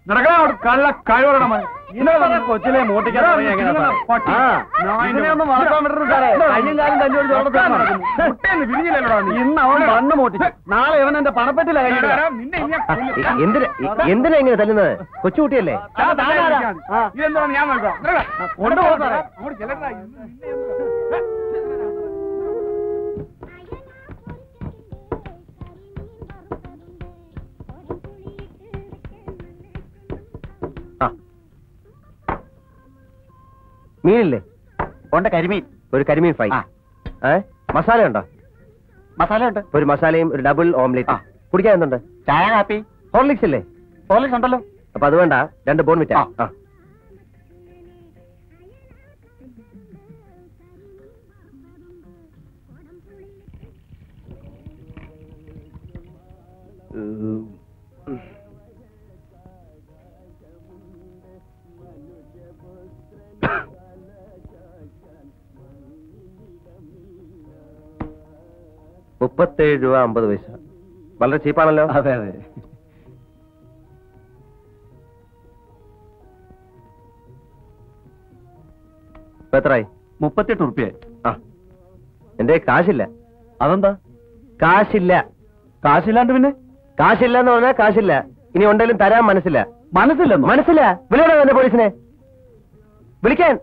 നടക്കണം കള്ള കഴിവറണം കൊച്ചിലെ മൂട്ടിക്കാൻ തുടങ്ങി എങ്ങനെ സാറേ? ആ, ഇതിനെയൊന്നും വളർത്താൻ പറ്റുന്നു സാറേ. കയ്യും കാലും തല്ലുകൊണ്ട് ചോടത്താണ് നടക്കുന്നത്. വിരിഞ്ഞില്ലല്ലോടാ നീ ഇന്ന് അവൻ കണ്ണു മൂട്ടിച്ചു നാളെ അവൻ എന്റെ പണപ്പെട്ടില്ല എടാ, നിന്നെ ഇനി ഞാൻ കൊല്ലും. എന്തിനാ എന്തിനാ ഇങ്ങനെ തല്ലുന്നത് കൊച്ചുകുട്ടിയല്ലേ ആ, താഴെ ഇരിക്കാൻ. ആ. ഇതെന്താണ് ഞാൻ നോക്കാം നടക്കാം. കൊണ്ടുപോ സാറേ. അങ്ങോട്ട് ചെല്ലണ്ടാ. ഇന്ന് നിന്നെ ഒന്ന് ആ മീനില്ലേ കൊണ്ട് കരിമീൻ ഒരു കരിമീൻ ഫ്രൈ ആ. ഏ മസാല ഉണ്ടോ മസാല ഉണ്ട് ഒരു മസാലയും ഒരു ഡബിൾ ഓംലെറ്റ് ആ. കുടിക്കാൻ എന്തുണ്ട് ചായ കാപ്പി ഹോർലിക്സ് ഇല്ലേ പോലീസ് ഉണ്ടല്ലോ അപ്പൊ അത് വേണ്ട രണ്ട് ബോൺവിറ്റ ആ. ആ മുപ്പത്തേഴ് രൂപ അമ്പത് പൈസ വളരെ ചീപ്പാണല്ലോ അതെ അതെ ഇപ്പൊ എത്രയായി മുപ്പത്തെട്ട് ഉറുപ്പ്യ ആ എന്റെ കാശില്ല അതെന്താ കാശില്ല കാശില്ലാണ്ട് പിന്നെ കാശില്ല എന്ന് പറഞ്ഞാൽ കാശില്ല ഇനി ഉണ്ടെങ്കിലും തരാൻ മനസ്സില്ല മനസ്സില്ലെന്നോ മനസ്സില്ല വിളിയണോ എന്റെ പോലീസിനെ വിളിക്കാൻ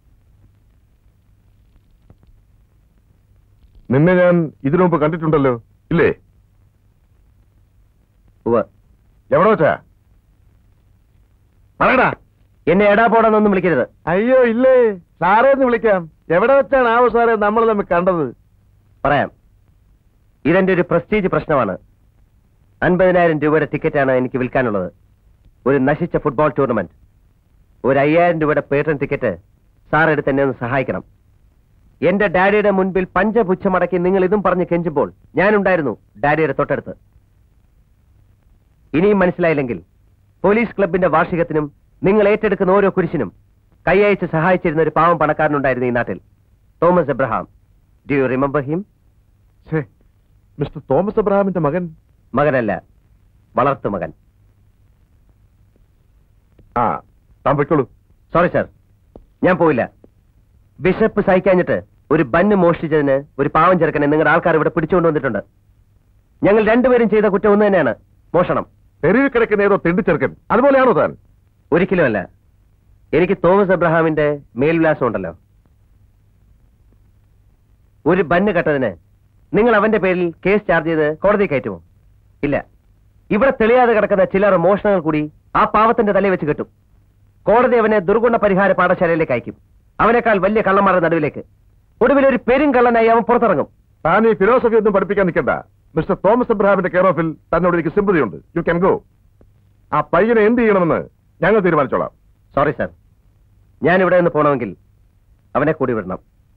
നിന്നെ ഞാൻ ഇതിനു മുമ്പ് കണ്ടിട്ടുണ്ടല്ലോ ഇല്ലേ ഉവ്വ്. എവിടെ വെച്ചാ പറയടാ എന്നെ എടാ പോടാന്നൊന്നും വിളിക്കരുത് അയ്യോ ഇല്ലേ സാറേ എന്ന് വിളിക്കാം എവിടെ വെച്ചാണ് ആവോ സാറേ നമ്മൾ തമ്മിൽ കണ്ടത് പറയാം ഇതെന്റെ ഒരു പ്രസ്റ്റീജ് പ്രശ്നമാണ് അൻപതിനായിരം രൂപയുടെ ടിക്കറ്റാണ് എനിക്ക് വിൽക്കാനുള്ളത് ഒരു നശിച്ച ഫുട്ബോൾ ടൂർണമെന്റ് ഒരു അയ്യായിരം രൂപയുടെ പേട്ടൺ ടിക്കറ്റ് സാർ എടുത്ത് എന്നെ ഒന്ന് സഹായിക്കണം എന്റെ ഡാഡിയുടെ മുൻപിൽ പഞ്ചപുച്ഛമടക്കി നിങ്ങൾ ഇതും പറഞ്ഞ് കെഞ്ചുമ്പോൾ ഞാനുണ്ടായിരുന്നു ഡാഡിയുടെ തൊട്ടടുത്ത് ഇനിയും മനസ്സിലായില്ലെങ്കിൽ പോലീസ് ക്ലബിന്റെ വാർഷികത്തിനും നിങ്ങൾ ഏറ്റെടുക്കുന്ന ഓരോ കുരിശിനും കൈയയച്ച് സഹായിച്ചിരുന്ന ഒരു പാവം പണക്കാരനുണ്ടായിരുന്നു ഈ നാട്ടിൽ Thomas Abraham do you remember him ഛേ മിസ്റ്റർ തോമസ് അബ്രഹാമിന്റെ മകൻ മകനല്ല വളർത്തു മകൻ ആ താൻ പൊയ്ക്കോളൂ സോറി സർ ഞാൻ പോയില്ല ബിഷപ്പ് സഹിക്കാഞ്ഞിട്ട് ഒരു ബന്ന് മോഷ്ടിച്ചതിന് ഒരു പാവം ചെറുക്കനെ നിങ്ങളുടെ ആൾക്കാർ ഇവിടെ പിടിച്ചുകൊണ്ട് വന്നിട്ടുണ്ട് ഞങ്ങൾ രണ്ടുപേരും ചെയ്ത കുറ്റം ഒന്ന് തന്നെയാണ് മോഷണം തെരുവിൽ കിടക്കുന്ന ഏതോ തെണ്ടിച്ചെറുക്കൻ അതുപോലെയാണോ താൻ ഒരിക്കലും അല്ല എനിക്ക് തോമസ് എബ്രഹാമിന്റെ മേൽവിലാസം ഉണ്ടല്ലോ ഒരു ബന്ന് കെട്ടതിന് നിങ്ങൾ അവന്റെ പേരിൽ കേസ് ചാർജ് ചെയ്ത് കോടതി കയറ്റുമോ ഇല്ല ഇവിടെ തെളിയാതെ കിടക്കുന്ന ചിലർ മോഷണങ്ങൾ കൂടി ആ പാവത്തിന്റെ തലയിൽ വെച്ച് കെട്ടും കോടതി അവനെ ദുർഗുണ പരിഹാര പാഠശാലയിലേക്ക് അയക്കും അവനേക്കാൾ വലിയ കള്ളന്മാരുടെ നടുവിലേക്ക് ഒടുവിൽ ഒരു പെരും കള്ളനായി അവൻ പുറത്തിറങ്ങും താൻ ഈ ഫിലോസഫി ഒന്നും പഠിപ്പിക്കാൻ നിൽക്കണ്ട മിസ്റ്റർ തോമസ് അബ്രഹാമിന്റെ കെയർ ഓഫിൽ തന്നോട് എനിക്ക് സിമ്പതിയുണ്ട് യു ക്യാൻ ഗോ ആ പയ്യനെ എന്ത് ചെയ്യണമെന്ന് ഞങ്ങൾ തീരുമാനിച്ചോളാം സോറി സർ ഞാൻ ഇവിടെ നിന്ന് പോകണമെങ്കിൽ അവനെ കൂടി വിടണം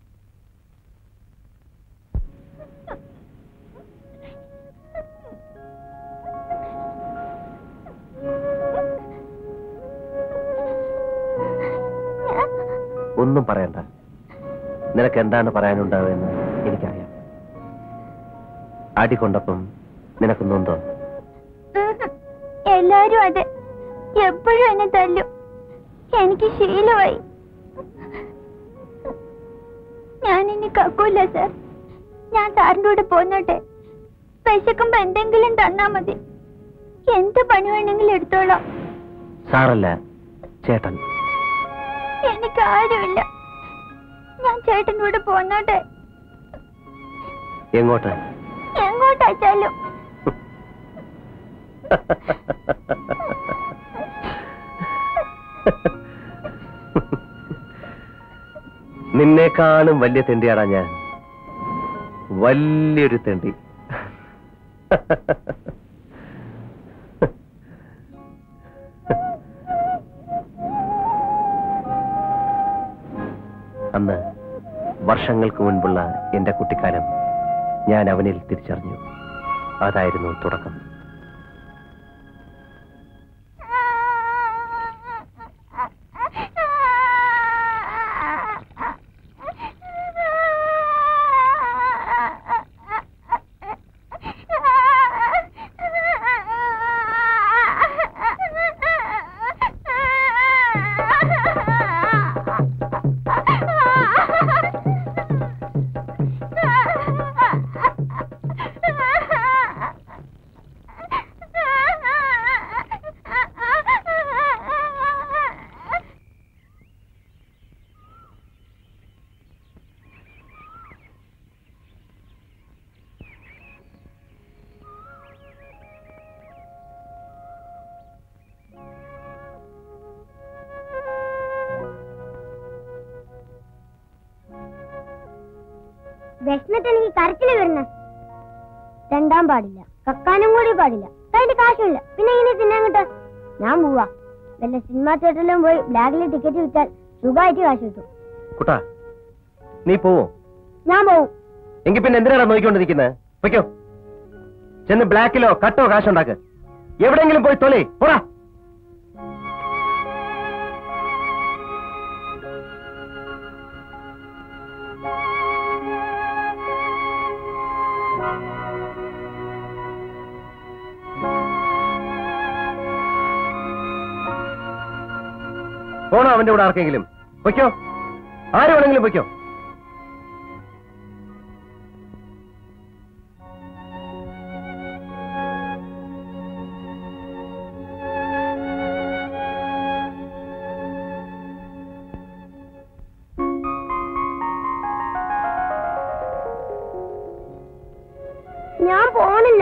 ഒന്നും പറയണ്ട നിനക്ക് എന്താണ് പറയാനുണ്ടാവുമെന്ന് എനിക്കറിയാം അടികൊണ്ടപ്പം നിനക്ക് നൊന്തോ എല്ലാരും അതെ എപ്പോഴും എന്നെ തല്ലും എനിക്ക് ശീലമായി ഞാൻ ഇനി കക്കൂല സർ ഞാൻ സാറിന്റെ കൂടെ പോന്നോട്ടെ വിശക്കുമ്പോ എന്തെങ്കിലും തന്നാ മതി എന്ത് പണി വേണമെങ്കിലും എടുത്തോളാം സാറല്ല ചേട്ടൻ എനിക്ക് ആരുമില്ല ഞാൻ ചേട്ടൻ്റെ കൂടെ പോന്നോട്ടെ എങ്ങോട്ട് എങ്ങോട്ടാച്ചാലും നിന്നേക്കാളും വലിയ തെണ്ടിയാടാ ഞാൻ വലിയൊരു തെണ്ടി അന്ന് വർഷങ്ങൾക്ക് മുൻപുള്ള എന്റെ കുട്ടിക്കാലം ഞാൻ അവനിൽ തിരിച്ചറിഞ്ഞു അതായിരുന്നു തുടക്കം വിശന്നിട്ട് എനിക്ക് കരച്ചില് വരുന്ന രണ്ടാം പാടില്ല കക്കാനും കൂടി പാടില്ല കയ്യില് കാശുമില്ല പിന്നെ ഇങ്ങനെ തിന്നാൻ കിട്ടാ ഞാൻ പോവാ വല്ല സിനിമാ തിയേറ്ററിലും പോയി ബ്ലാക്കിൽ ടിക്കറ്റ് വിറ്റാൽ സുഖമായിട്ട് കാശ് കിട്ടും കുട്ടാ നീ പോവോ ഞാൻ പോവും എങ്കിൽ പിന്നെ എന്തിനാണ് നോക്കിക്കൊണ്ടിരിക്കുന്നത് വെക്കോ ചെന്ന് ബ്ലാക്കിലോ കട്ടോ കാശുണ്ടാക്ക് എവിടെയെങ്കിലും പോയി തൊലി പോടാ പോണോ അവന്റെ കൂടെ ആർക്കെങ്കിലും പൊയ്ക്കോ ആര് വേണമെങ്കിലും പൊയ്ക്കോ ഞാൻ പോണില്ല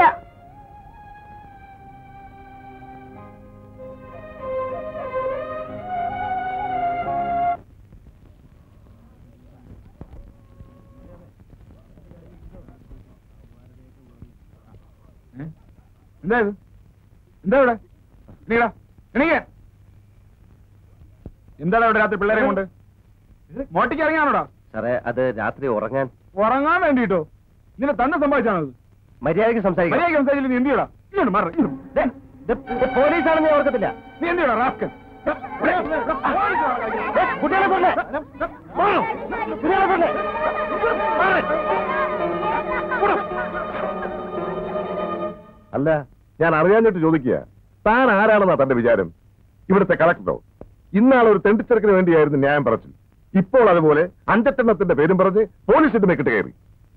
എന്താ ഇത് എന്താ ഇവിടെ എണീടാ എണീക്ക എന്താണ് ഇവിടെ രാത്രി പിള്ളേരെ കൊണ്ട് മോട്ടിക്ക് ഇറങ്ങിയാണോടാ സാറേ അത് രാത്രി ഉറങ്ങാൻ ഉറങ്ങാൻ വേണ്ടിട്ടോ ഇങ്ങനെ തന്നെ സംഭവിച്ചാണോ ഇത് മര്യാദയ്ക്ക് സംസാരിക്കാം മര്യാദ സംസാരിച്ചില്ല നീ എന്ത് ചെയ്യടാ ഇങ്ങോട്ട് മാറ ദേ, ഇത് ഇത് പോലീസാണെന്ന് ഞാൻ ഓർക്കത്തില്ല നീ എന്ത് ചെയ്യടാ റാസ്കൻ ദേ, കുട്ടികളെ കൊല്ലേ കുട്ടികളെ കൊല്ലേ അല്ല ഞാൻ അറിയാഞ്ഞിട്ട് ചോദിക്കുക താൻ ആരാണെന്നാ തന്റെ വിചാരം ഇവിടുത്തെ കളക്ടറോ ഇന്നാളെ ഒരു തെണ്ടിച്ചെറുക്കിന് വേണ്ടിയായിരുന്നു ന്യായം പറച്ചിൽ ഇപ്പോൾ അതുപോലെ അഞ്ചെട്ടെണ്ണത്തിന്റെ പേരും പറഞ്ഞ് പോലീസിന്റെ മെക്കിട്ട് കയറി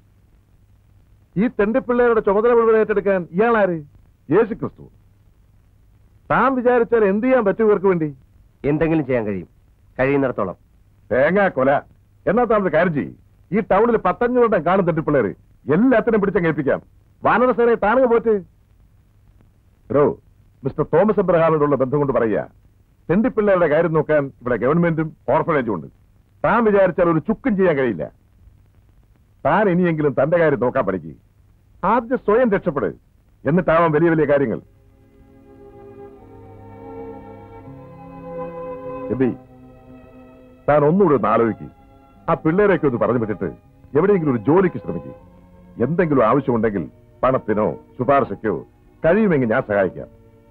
ഈ തെണ്ടിപ്പിള്ളേരുടെ ചുമതല മുഴുവൻ ഏറ്റെടുക്കാൻ ഇയാളാര് യേശു ക്രിസ്തു താൻ വിചാരിച്ചാൽ എന്ത് ചെയ്യാൻ പറ്റും ഇവർക്ക് വേണ്ടി എന്തെങ്കിലും ചെയ്യാൻ കഴിയും കഴിയുന്നിടത്തോളം തേങ്ങാ കൊല എന്നാ താൻ ഒരു കാര്യം ചെയ്യും ഈ ടൗണിൽ പത്തഞ്ഞൂറെണ്ണം കാണും തെണ്ടിപ്പിള്ളേര് എല്ലാത്തിനും പിടിച്ചങ്ങ് ഏൽപ്പിക്കാം വാനരസേനയെ താനുക പോറ്റ് റോ മിസ്റ്റർ തോമസ് എബ്രഹാമിനോടുള്ള ബന്ധം കൊണ്ട് പറയുക തെണ്ടിപ്പിള്ളേരുടെ കാര്യം നോക്കാൻ ഇവിടെ ഗവൺമെന്റും ഓർഫനേജും ഉണ്ട് താൻ വിചാരിച്ചാൽ ഒരു ചുക്കും ചെയ്യാൻ കഴിയില്ല താൻ ഇനിയെങ്കിലും തന്റെ കാര്യം നോക്കാൻ പഠിക്കുക ആദ്യം സ്വയം രക്ഷപ്പെട് എന്നിട്ടാവാം വലിയ വലിയ കാര്യങ്ങൾ എബി താൻ ഒന്നുകൂടെ ഒന്ന് ആലോചിക്കുക ആ പിള്ളേരെയൊക്കെ ഒന്ന് പറഞ്ഞു വിട്ടിട്ട് എവിടെയെങ്കിലും ഒരു ജോലിക്ക് ശ്രമിക്കുക എന്തെങ്കിലും ആവശ്യമുണ്ടെങ്കിൽ പണത്തിനോ ശുപാർശയ്ക്കോ കഴിയുമെങ്കിൽ ഞാൻ സഹായിക്കാം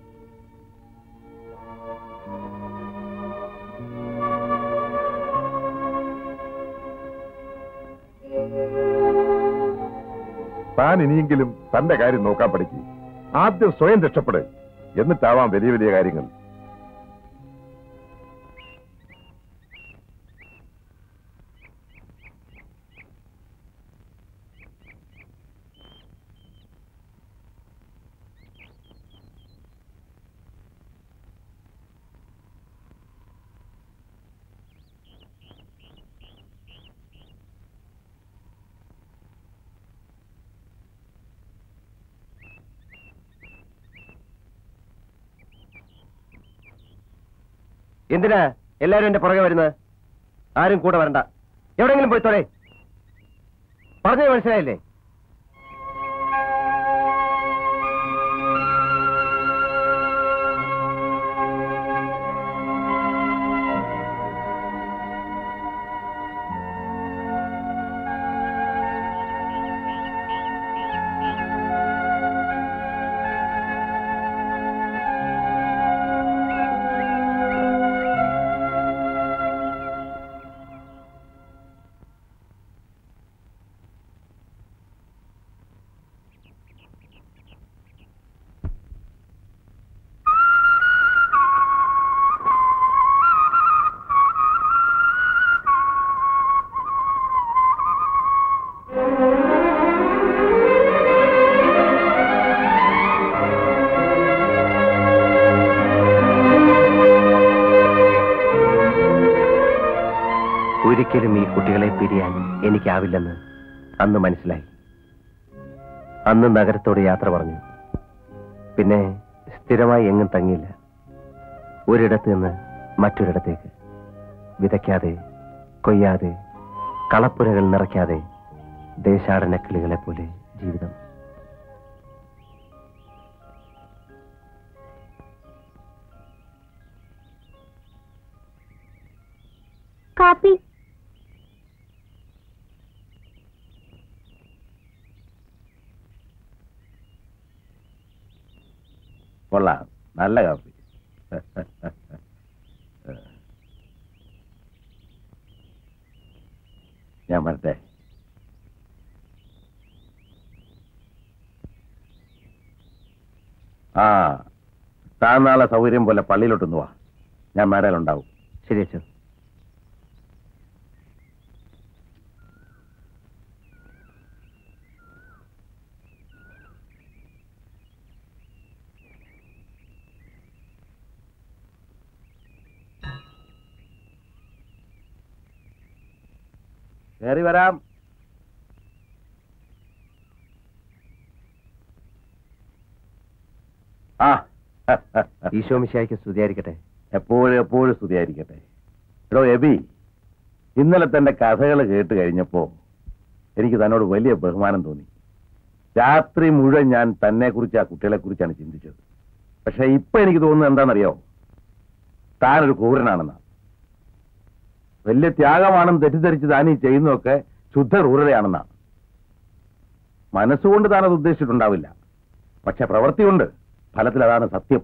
താൻ ഇനിയെങ്കിലും തന്റെ കാര്യം നോക്കാൻ പഠിക്കുക ആദ്യം സ്വയം രക്ഷപ്പെട് എന്നിട്ടാവാം വലിയ വലിയ കാര്യങ്ങൾ എന്തിനാ എല്ലാരും എന്റെ പുറകെ വരുന്നത് ആരും കൂടെ വരണ്ട എവിടെയെങ്കിലും പോയി തൊഴേ പറഞ്ഞത് മനസ്സിലായില്ലേ ഒരിക്കലും ഈ കുട്ടികളെ പിരിയാൻ എനിക്കാവില്ലെന്ന് അന്ന് മനസ്സിലായി അന്ന് നഗരത്തോട് യാത്ര പറഞ്ഞു പിന്നെ സ്ഥിരമായി എങ്ങും തങ്ങിയില്ല ഒരിടത്ത് നിന്ന് മറ്റൊരിടത്തേക്ക് വിതയ്ക്കാതെ കൊയ്യാതെ കളപ്പുരകൾ നിറയ്ക്കാതെ ദേശാടന കിളികളെ പോലെ ജീവിതം കാപ്പി കൊള്ളാം നല്ല കാപ്പി ഞാൻ വരട്ടെ ആ താൻ നാളെ സൗകര്യം പോലെ പള്ളിയിലോട്ടൊന്ന് വാ ഞാൻ മേടയിലുണ്ടാവും ശരി അച്ഛൻ കയറി വരാം ആ ഈശോ മിശായിക്ക് സ്തുതിയായിരിക്കട്ടെ എപ്പോഴും എപ്പോഴും സ്തുതിയായിരിക്കട്ടെ എടോ എബി ഇന്നലെ തന്റെ കഥകൾ കേട്ട് കഴിഞ്ഞപ്പോ എനിക്ക് തന്നോട് വലിയ ബഹുമാനം തോന്നി രാത്രി മുഴുവൻ ഞാൻ തന്നെ കുറിച്ച് ആ കുട്ടികളെ കുറിച്ചാണ് ചിന്തിച്ചത് പക്ഷെ ഇപ്പൊ എനിക്ക് തോന്നുന്നത് എന്താണെന്നറിയോ താനൊരു ക്രൂരനാണെന്നാ വലിയ ത്യാഗമാണെന്ന് തെറ്റിദ്ധരിച്ച് താൻ ഈ ചെയ്യുന്നതൊക്കെ ശുദ്ധ ക്രൂരതയാണെന്നാ മനസ്സുകൊണ്ട് താനത് ഉദ്ദേശിച്ചിട്ടുണ്ടാവില്ല പക്ഷെ പ്രവൃത്തി കൊണ്ട് ഫലത്തിൽ അതാണ് സത്യം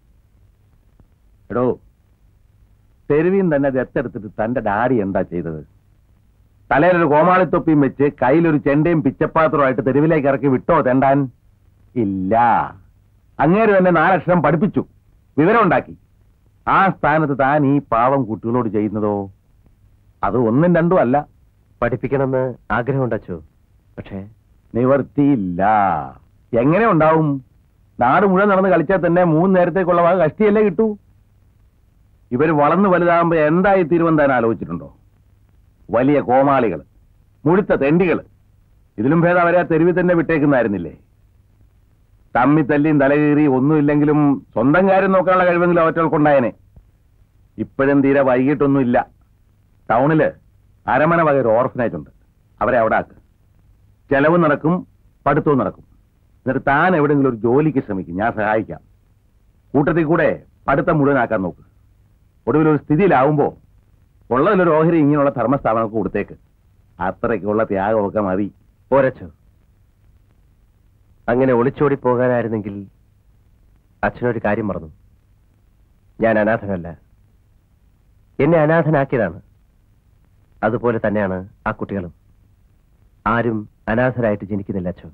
എടോ തെരുവിൽ തന്നെ ദത്തെടുത്തിട്ട് തന്റെ ഡാഡി എന്താ ചെയ്തത് തലയിലൊരു കോമാളിത്തൊപ്പിയും വെച്ച് കയ്യിലൊരു ചെണ്ടയും പിച്ചപ്പാത്രമായിട്ട് തെരുവിലേക്ക് ഇറക്കി വിട്ടോ തെണ്ടാൻ ഇല്ല അങ്ങേര് തന്നെ നാലക്ഷരം പഠിപ്പിച്ചു വിവരം ഉണ്ടാക്കി ആ സ്ഥാനത്ത് താൻ ഈ പാവം കുട്ടികളോട് ചെയ്യുന്നതോ അത് ഒന്നും രണ്ടും അല്ല പഠിപ്പിക്കണമെന്ന് ആഗ്രഹമുണ്ട് അച്ഛോ പക്ഷേ നിവർത്തിയില്ല എങ്ങനെ ഉണ്ടാവും നാട് മുഴുവൻ നടന്ന് കളിച്ചാൽ തന്നെ മൂന്ന് നേരത്തേക്കുള്ള വക കഷ്ടിയല്ലേ കിട്ടൂ ഇവർ വളർന്നു വലുതാകുമ്പോ എന്തായി തീരുവെന്ന് ആലോചിച്ചിട്ടുണ്ടോ വലിയ കോമാളികൾ മുഴുത്ത തെണ്ടികൾ ഇതിലും ഭേദം അവരെ ആ തെരുവിൽ തന്നെ വിട്ടേക്കുന്നായിരുന്നില്ലേ തമ്മി തല്ലിയും തലകീറി ഒന്നുമില്ലെങ്കിലും സ്വന്തം കാര്യം നോക്കാനുള്ള കഴിവെങ്കിലും അവറ്റകൾക്കുണ്ടായനെ ഇപ്പോഴും തീരെ വൈകിട്ടൊന്നുമില്ല ടൗണില് അരമന വക ഒരു ഓർഫനേജ് ഉണ്ട് അവരെ അവിടെ ആക്ക് ചെലവ് നടക്കും പഠിത്തവും നടക്കും എന്നിട്ട് താൻ എവിടെയെങ്കിലും ഒരു ജോലിക്ക് ശ്രമിക്കും ഞാൻ സഹായിക്കാം കൂട്ടത്തിൽ കൂടെ പഠിത്തം മുഴുവനാക്കാൻ നോക്ക് ഒടുവിൽ ഒരു സ്ഥിതിയിലാവുമ്പോ ഉള്ളതിലൊരു ഓഹരി ഇങ്ങനെയുള്ള ധർമ്മസ്ഥാപനങ്ങൾക്ക് കൊടുത്തേക്ക് അത്രയ്ക്കുള്ള ത്യാഗമൊക്കെ മതി പോരച്ചോ അങ്ങനെ ഒളിച്ചോടി പോകാനായിരുന്നെങ്കിൽ അച്ഛനൊരു കാര്യം മറന്നു ഞാൻ അനാഥനല്ല എന്നെ അനാഥനാക്കിയതാണ് അതുപോലെ തന്നെയാണ് ആ കുട്ടികളും ആരും അനാഥരായിട്ട് ജനിക്കുന്നില്ല അച്ഛോ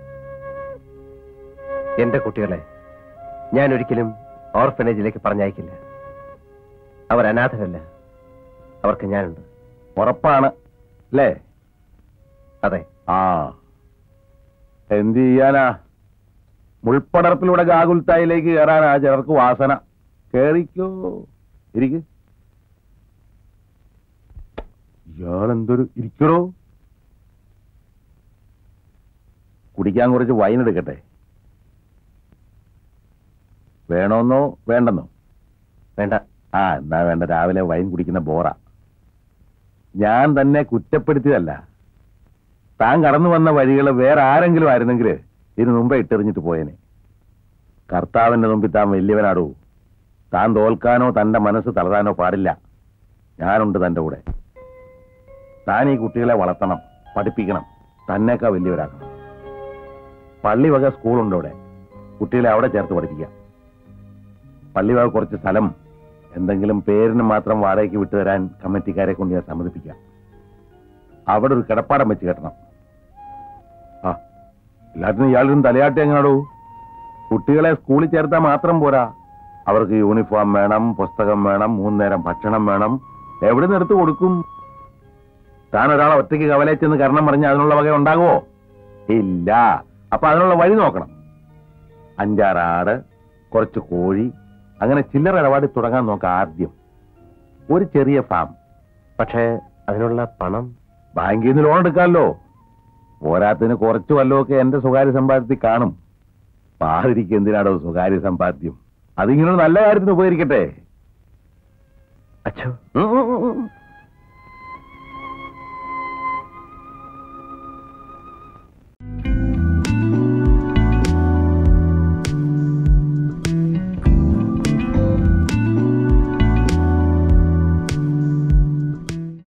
എന്റെ കുട്ടികളെ ഞാൻ ഒരിക്കലും ഓർഫനേജിലേക്ക് പറഞ്ഞയക്കില്ല അവർ അനാഥരല്ല അവർക്ക് ഞാനുണ്ട് ഉറപ്പാണ് അല്ലേ അതെ ആ എന്ത് ചെയ്യാനാ മുൾപ്പടർപ്പിലൂടെ ഗാകുൽത്തായിലേക്ക് കയറാനാ ചിലർക്ക് വാസന കേറിക്കോ ഇരിക്ക് ഇയാളെന്തൊരു ഇരിക്കണോ കുടിക്കാൻ കുറച്ച് വൈൻ എടുക്കട്ടെ വേണോന്നോ വേണ്ടെന്നോ വേണ്ട ആ എന്നാ വേണ്ട രാവിലെ വൈൻ കുടിക്കുന്ന ബോറ ഞാൻ തന്നെ കുറ്റപ്പെടുത്തിയതല്ല താൻ കടന്നു വന്ന വഴികൾ വേറെ ആരെങ്കിലും ആയിരുന്നെങ്കിൽ ഇതിനു മുമ്പേ ഇട്ടെറിഞ്ഞിട്ട് പോയേനെ കർത്താവിന്റെ മുമ്പിൽ താൻ വലിയവനാടൂ താൻ തോൽക്കാനോ തന്റെ മനസ്സ് തളരാനോ പാടില്ല ഞാനുണ്ട് തന്റെ കൂടെ താൻ ഈ കുട്ടികളെ വളർത്തണം പഠിപ്പിക്കണം തന്നേക്കാ വലിയവരാക്കണം പള്ളി വക സ്കൂളുണ്ട് ഇവിടെ കുട്ടികളെ അവിടെ ചേർത്ത് പഠിപ്പിക്കാം പള്ളി വക കുറച്ച് സ്ഥലം എന്തെങ്കിലും പേരിന് മാത്രം വാടകയ്ക്ക് വിട്ടുതരാൻ കമ്മിറ്റിക്കാരെ കൊണ്ട് ഞാൻ സമ്മതിപ്പിക്കാം അവിടെ ഒരു കിടപ്പാടം വെച്ച് കെട്ടണം ആ എല്ലാത്തിനും ഇയാളും തലയാട്ടി എങ്ങനാടോ കുട്ടികളെ സ്കൂളിൽ ചേർത്താൽ മാത്രം പോരാ അവർക്ക് യൂണിഫോം വേണം പുസ്തകം വേണം മൂന്ന് നേരം ഭക്ഷണം വേണം എവിടെ നിന്ന് എടുത്ത് കൊടുക്കും താൻ ഒരാളെ ഒറ്റയ്ക്ക് കവലയിൽ ചെന്ന് കരണം പറഞ്ഞ് അതിനുള്ള വക ഉണ്ടാകുമോ ഇല്ല അപ്പൊ അതിനുള്ള വഴി നോക്കണം അഞ്ചാറ് ആട് കുറച്ച് കോഴി അങ്ങനെ ചില്ലറ ഇടപാടി തുടങ്ങാൻ നോക്കാം ആദ്യം ഒരു ചെറിയ ഫാം പക്ഷേ അതിനുള്ള പണം ബാങ്കിൽ നിന്ന് ലോൺ എടുക്കാമല്ലോ പോരാത്തിന് കുറച്ച് വല്ലതൊക്കെ എന്റെ സ്വകാര്യ സമ്പാദ്യത്തിൽ കാണും പാതിരിക്ക് എന്തിനാടോ സ്വകാര്യ സമ്പാദ്യം അതിങ്ങനെ ഒരു നല്ല കാര്യത്തിന് ഉപകരിക്കട്ടെ അച്ഛോ ഉം, ഉം, ഉം, ഉം.